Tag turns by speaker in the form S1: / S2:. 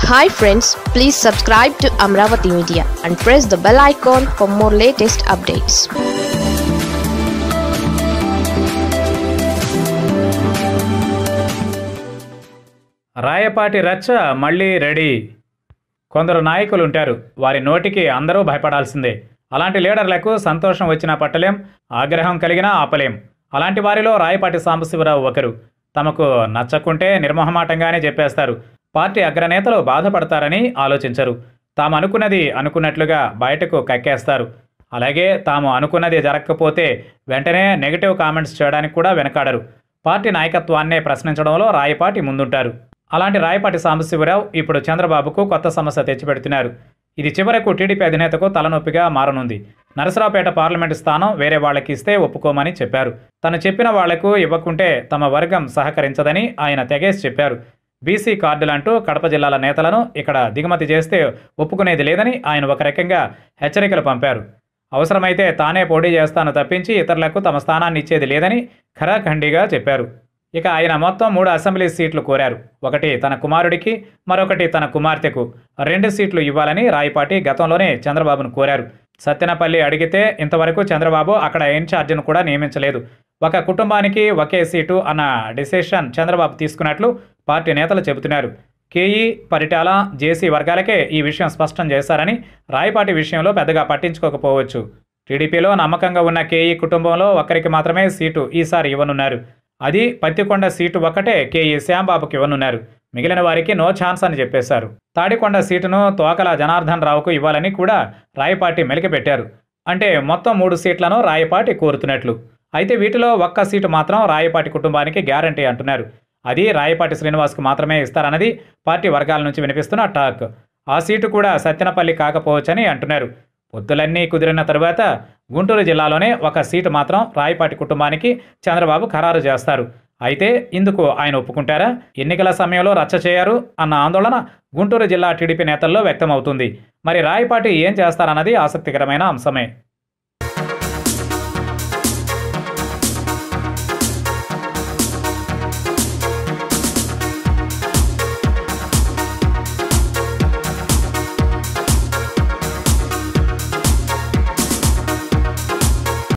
S1: hi friends please subscribe to Amaravati media and press the bell icon for more latest updates
S2: Rayapati రచ్చ మళ్ళీ ready కొందరు నాయకులు ఉంటారు వారి నోటికి అందరూ భయపడాల్సిందే అలాంటి లీడర్లకు సంతోషం వచ్చినా పట్టలేం ఆగ్రహం కలిగినా ఆపలేం అలాంటి వారిలో రాయపాటి సాంబశివరావు ఒకరు తమకు నచ్చకుంటే నిర్మోహమాటంగానే చెప్పేస్తారు పార్టీ అగ్రనేతలు బాధపడతారని ఆలోచించరు తాము అనుకున్నది అనుకున్నట్లుగా బయటకు కక్కేస్తారు అలాగే తాము అనుకున్నది జరగకపోతే వెంటనే నెగిటివ్ కామెంట్స్ చేయడానికి కూడా వెనకాడరు పార్టీ నాయకత్వాన్నే ప్రశ్నించడంలో రాయపాటి ముందుంటారు అలాంటి రాయపాటి సాంబశివరావు ఇప్పుడు చంద్రబాబుకు కొత్త సమస్య తెచ్చిపెడుతున్నారు ఇది చివరకు టీడీపీ అధినేతకు తలనొప్పిగా మారనుంది నరసరావుపేట పార్లమెంటు స్థానం వేరే వాళ్ళకి ఇస్తే ఒప్పుకోమని చెప్పారు తను చెప్పిన వాళ్లకు ఇవ్వకుంటే తమ వర్గం సహకరించదని ఆయన తెగేసి చెప్పారు బీసీ కార్డులంటూ కడప జిల్లాల నేతలను ఇక్కడ దిగుమతి చేస్తే ఒప్పుకునేది లేదని ఆయన ఒక రకంగా హెచ్చరికలు పంపారు అవసరమైతే తానే పోటీ చేస్తాను తప్పించి ఇతరులకు తమ స్థానాన్ని ఇచ్చేది లేదని ఖరాఖండిగా చెప్పారు ఇక ఆయన మొత్తం మూడు అసెంబ్లీ సీట్లు కోరారు ఒకటి తన కుమారుడికి మరొకటి తన కుమార్తెకు రెండు సీట్లు ఇవ్వాలని రాయపాటి గతంలోనే చంద్రబాబును కోరారు సత్తెనపల్లి అడిగితే ఇంతవరకు చంద్రబాబు అక్కడ ఇన్ఛార్జిను కూడా నియమించలేదు ఒక కుటుంబానికి ఒకే సీటు అన్న డిసిషన్ చంద్రబాబు తీసుకున్నట్లు పార్టీ నేతలు చెబుతున్నారు కేఈ పరిటాల జేసీ వర్గాలకే ఈ విషయం స్పష్టం చేశారని రాయపాటి విషయంలో పెద్దగా పట్టించుకోకపోవచ్చు టీడీపీలో నమ్మకంగా ఉన్న కేఈ కుటుంబంలో ఒకరికి మాత్రమే సీటు ఈసారి ఇవ్వనున్నారు అది పత్తికొండ సీటు ఒక్కటే కేఈ శ్యాంబాబుకి ఇవ్వనున్నారు మిగిలిన వారికి నో ఛాన్స్ అని చెప్పేశారు తాడికొండ సీటును తోకల జనార్దన్ రావుకు ఇవ్వాలని కూడా రాయపాటి మెలికిపెట్టారు అంటే మొత్తం మూడు సీట్లను రాయపాటి కోరుతున్నట్లు అయితే వీటిలో ఒక్క సీటు మాత్రం రాయపాటి కుటుంబానికి గ్యారంటీ అంటున్నారు అది రాయపాటి శ్రీనివాస్కు మాత్రమే ఇస్తారన్నది పార్టీ వర్గాల నుంచి వినిపిస్తున్న టాక్ ఆ సీటు కూడా సత్యనపల్లి కాకపోవచ్చని అంటున్నారు పొత్తులన్నీ కుదిరిన తరువాత గుంటూరు జిల్లాలోనే ఒక సీటు మాత్రం రాయపాటి కుటుంబానికి చంద్రబాబు ఖరారు చేస్తారు అయితే ఇందుకు ఆయన ఒప్పుకుంటారా ఎన్నికల సమయంలో రచ్చ చేయరు అన్న ఆందోళన గుంటూరు జిల్లా టీడీపీ నేతల్లో వ్యక్తమవుతుంది మరి రాయపాటి ఏం చేస్తారన్నది ఆసక్తికరమైన అంశమే